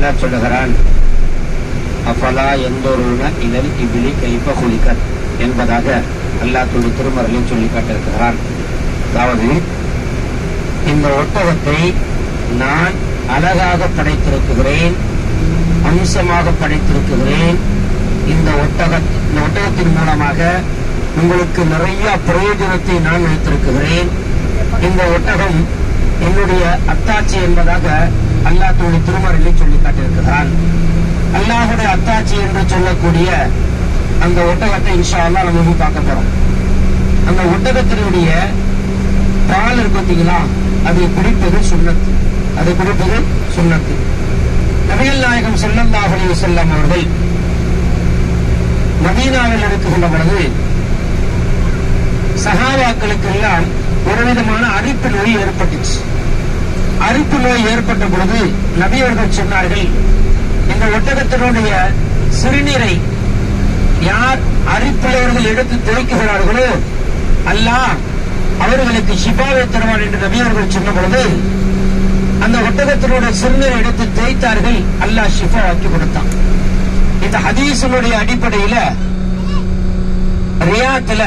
அல்லாஹ் சொல்லுகிறான் அஃபலா எந்தொருன இதழ் இபிலி கைப்ப குலிக்கத் என்பதாக அல்லாஹ் துணி திருமறையில் சொல்லி காட்டிருக்கிறான் அதாவது இந்த ஒட்டகத்தை நான் அழகாக படைத்திருக்கிறேன் அம்சமாக படைத்திருக்கிறேன் இந்த ஒட்டக இந்த ஒட்டகத்தின் மூலமாக உங்களுக்கு நிறைய பிரயோஜனத்தை நான் வைத்திருக்கிறேன் இந்த ஒட்டகம் என்னுடைய அத்தாட்சி என்பதாக அல்லாஹ் தன்னுடைய திருமறையில் சொல்லி காட்டியிருக்கிறான் அல்லாஹுடைய அத்தாட்சி என்று சொல்லக்கூடிய அந்த ஒட்டகத்தை இன்ஷா அல்லாஹ் நம்ம போய் பார்க்க போறோம் அந்த ஒட்டகத்தினுடைய பால் இருக்கு பார்த்தீங்களா அதை குடிப்பது சுண்ணத்து அதை குடிப்பது சுண்ணத்து நபிகள் நாயகம் ஸல்லல்லாஹு அலைஹி வஸல்லம் அவர்கள் மதீனாவில் இருக்குகின்ற பொழுது சஹாபாக்களுக்கு எல்லாம் ஒரு விதமான அரிப்பு நோய் ஏற்பட்டுச்சு அரிப்பு நோய் ஏற்பட்ட பொழுது நபி அவர்கள் சொன்னார்கள் இந்த ஒட்டகத்தினுடைய சிறுநீரை யார் அரிப்புள்ளவர்கள் எடுத்து துவைக்குகிறார்களோ அல்லாஹ் அவர்களுக்கு ஷிபாவை தருவான் என்று நபி அவர்கள் சொன்ன பொழுது அந்த ஒட்டகத்தினுடைய சிறுநீரை எடுத்து தேய்த்தார்கள் அல்லாஹ் ஷிஃபா ஆக்கி கொடுத்தான் இந்த ஹதீஸினுடைய அடிப்படையில ரியாத்துல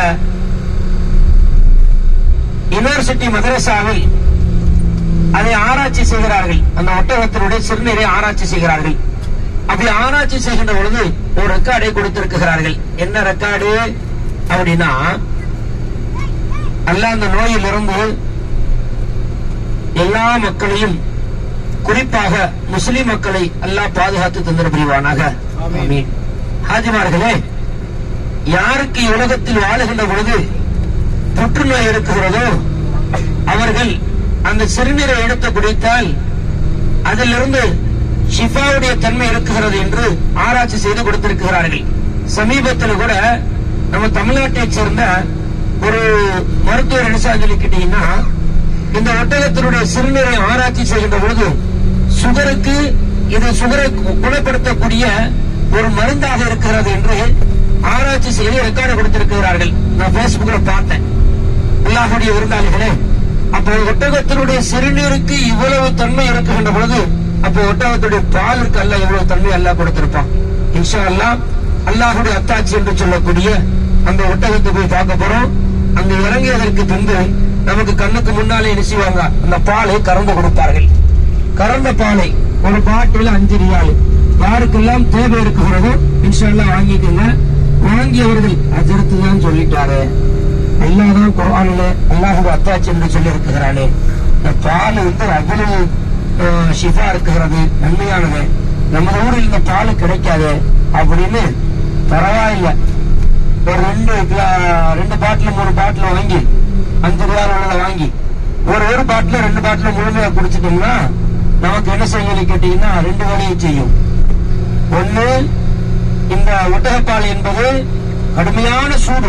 யுனிவர்சிட்டி மதரசாவில் அதை ஆராய்ச்சி செய்கிறார்கள் அந்த ஒட்டகத்தினுடைய சிறுநீரை ஆராய்ச்சி செய்கிறார்கள் அப்படி ஆராய்ச்சி செய்கின்ற பொழுது ஒரு ரெக்கார்டை கொடுத்திருக்கிறார்கள் என்ன ரெக்கார்டு அப்படின்னா அல்லாஹ் அந்த நோயிலிருந்து எல்லா மக்களையும் குறிப்பாக முஸ்லிம் மக்களை அல்லாஹ் பாதுகாத்து தந்திர புரிவானாக ஆமீன். ஹாஜிமார்களே யாருக்கு உலகத்தில் வாழுகின்ற பொழுது புற்றுநோய் இருக்கிறதோ அவர்கள் அந்த சிறுநீரை எடுத்து குடித்தால் அதிலிருந்து ஷிஃபாவுடைய தன்மை இருக்குகிறது என்று ஆராய்ச்சி செய்து கொடுத்திருக்கிறார்கள் சமீபத்தில் கூட நம்ம தமிழ்நாட்டைச் சேர்ந்த ஒரு மருத்துவர் என்ன சொல்லிக்கிட்டீங்கன்னா இந்த ஒட்டகத்தினுடைய சிறுநீரை ஆராய்ச்சி செய்கின்ற பொழுது சுகருக்கு இது சுகரை கு- குணப்படுத்தக்கூடிய ஒரு மருந்தாக இருக்கிறது என்று ஆராய்ச்சி செய்து ரெக்கார்டு கொடுத்திருக்கிறார்கள் நான் Facebookல பார்த்தேன் அல்லாஹுடைய விருந்தாளிகளே அப்போ ஒட்டகத்தினுடைய சிறுநீருக்கு இவ்வளவு தன்மை இருக்குகின்ற பொழுது அப்போ ஒட்டகத்துடைய பாலுக்கு அல்ல எவ்வளவு தன்மை அல்லாஹ் கொடுத்திருப்பான் இன்ஷா அல்லாஹ் அல்லாஹுடைய அத்தாட்சி என்று சொல்லக்கூடிய அந்த ஒட்டகத்தை போய் பார்க்க போறோம் அங்க இறங்கியதற்கு பின்பு நமக்கு கண்ணுக்கு முன்னாலே என்ன செய்வாங்க அந்த பாலை கறந்து கொடுப்பார்கள் கறந்த பாலை ஒரு பாட்டில் அஞ்சு ரியால் யாருக்கெல்லாம் தேவை இருக்குகிறதோ இன்ஷா அல்லாஹ் வாங்கிக்கோங்க வாங்கியவர்கள் அஜர்த்து தான் சொல்லிட்டாரு அல்லாஹ் தான் குர்ஆனில அல்லாஹுடைய அத்தாட்சி என்று சொல்லி இருக்கிறானே இந்த பால் வந்து அவ்வளவு அஹ், ஷிஃபா இருக்கிறது நன்மையானது நம்ம ஊரில் இந்த பால் கிடைக்காது அப்படின்னு பரவாயில்லை ஒரு ரெண்டு கிலா- ரெண்டு பாட்டில் மூணு பாட்டில் வாங்கி அஞ்சு ரூபாய் உள்ளதை வாங்கி ஒரு ஒரு பாட்டில் ரெண்டு பாட்டில் முழுமையா குடிச்சிட்டோம்னா நமக்கு என்ன செய்யணும் கேட்டீங்கன்னா ரெண்டு வேலையை செய்யும் ஒண்ணு இந்த ஒட்டகப்பால் என்பது கடுமையான சூடு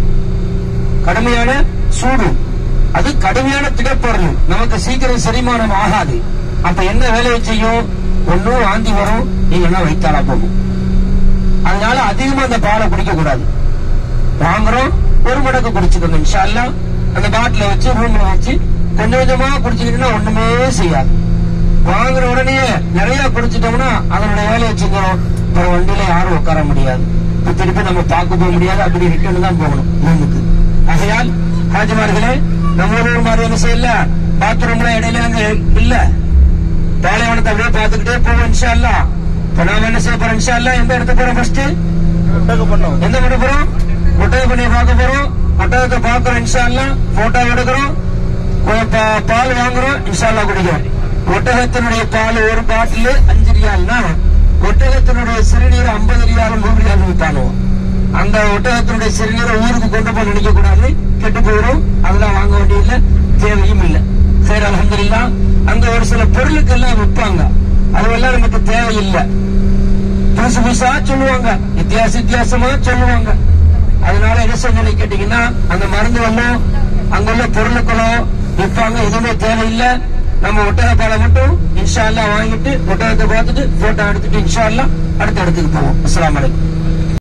கடுமையான சூடு அது கடுமையான திடப்பொருள் நமக்கு சீக்கிரம் செரிமானம் ஆகாது அப்ப என்ன வேலையை செய்யும் ஒன்னும் வாந்தி வரும் இல்லைன்னா வைத்தாலா போகும் அதனால அதிகமா அந்த பாலை குடிக்க கூடாது வாங்குறோம் ஒரு மடக்கு குடிச்சுக்கோங்க இன்ஷா அல்லாஹ் அந்த பாட்டில வச்சு ரூம்ல வச்சு கொஞ்சம் கொஞ்சமா குடிச்சுக்கிட்டீங்கன்னா ஒண்ணுமே செய்யாது வாங்குற உடனே நிறைய குடிச்சிட்டோம்னா அதனுடைய வேலையை செஞ்சிடும் அப்புறம் வண்டியில யாரும் உட்கார முடியாது இப்ப திருப்பி நம்ம பார்க்க போக முடியாது அப்படி ரிட்டர்ன் தான் போகணும் ரூமுக்கு ஆகையால் ஹாஜிமார்களே நம்ம ஊர் மாதிரி என்ன செய்யல பாத்ரூம்ல இடையில அங்க இல்ல பாலைவனத்தை அப்படியே பார்த்துக்கிட்டே போவோம் இன்ஷா அல்லாஹ் இப்ப நாம என்ன செய்ய போறோம் இன்ஷா அல்லாஹ் எந்த இடத்துக்கு போறோம் ஃபர்ஸ்ட் ஒட்டக பண்ணோம் எந்த பண்ண போறோம் ஒட்டக பண்ணி பார்க்க போறோம் ஒட்டகத்தை பார்க்கறோம் இன்ஷா அல்லாஹ் போட்டோ எடுக்கிறோம் கொ- பா- பால் வாங்குறோம் இன்ஷா அல்லாஹ் குடிக்கிறோம் ஒட்டகத்தினுடைய பால் ஒரு பாட்டில் அஞ்சு ரியால்னா ஒட்டகத்தினுடைய சிறுநீர் ஐம்பது ரியால் நூறு ரியால் விற்பானோ அந்த ஒட்டகத்தினுடைய சிறுநீரை ஊருக்கு கொண்டு போய் நினைக்க கூடாது கெட்டு போயிடும் அதெல்லாம் வாங்க வேண்டியதில்லை தேவையும் இல்லை சரி அல்ஹம்துலில்லாஹ் அங்க ஒரு சில பொருளுக்கெல்லாம் விற்பாங்க அதுவெல்லாம் நமக்கு தேவையில்லை புதுசு புதுசா சொல்லுவாங்க வித்தியாச வித்தியாசமா சொல்லுவாங்க அதனால என்ன செஞ்சு கேட்டீங்கன்னா அந்த மருந்து வல்லும் அங்குள்ள பொருளுக்களோ விற்பாங்க எதுவுமே தேவையில்லை நம்ம ஒட்டக பாலை மட்டும் இன்ஷா அல்லாஹ் வாங்கிட்டு ஒட்டகத்தை பார்த்துட்டு போட்டோ எடுத்துட்டு இன்ஷா அல்லாஹ் அடுத்த இடத்துக்கு போவோம் அஸ்ஸலாமு அலைக்கும்